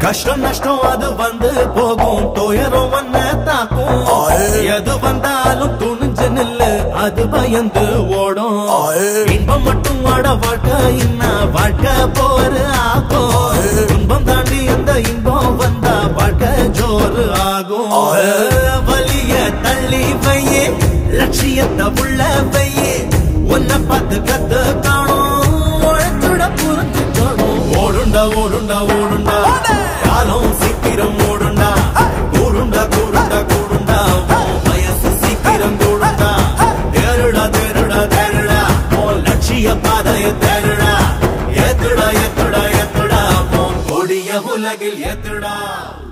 கஷ்டம் நஷ்டம் அது வந்து போகும் துயரம் ஒன்ன தாக்கும் எது வந்தாலும் துணிஞ்சு நில்லு அது பயந்து ஓடும் இன்பம் மட்டும் வாட வாழ்க்கை இன்ன வாழ்க்கை போரு ஆகும் துன்பம் தாண்டி அந்த இன்பம் வந்தா வாழ்க்கை ஜோறு ஆகும் வலிய தள்ளி வையே லட்சியத்தை உள்ள வையே உன்னை பார்த்து கத்து காணும் உழைச்சுட புரிஞ்சுக்கணும் ஓடுண்டா ஓடுண்டா ஓடுண்டா காலம் சீக்கிரம் ஓடுண்டா கூடுண்டா கூடுண்டா கூடுண்டா உன் வயசு சீக்கிரம் கூடுண்டா தேருடா தேருடா தேருடா உன் லட்சிய பாதைய தேருடா ஏத்துடா ஏத்துடா ஏத்துடா உன் கொடிய உலகில் ஏத்துடா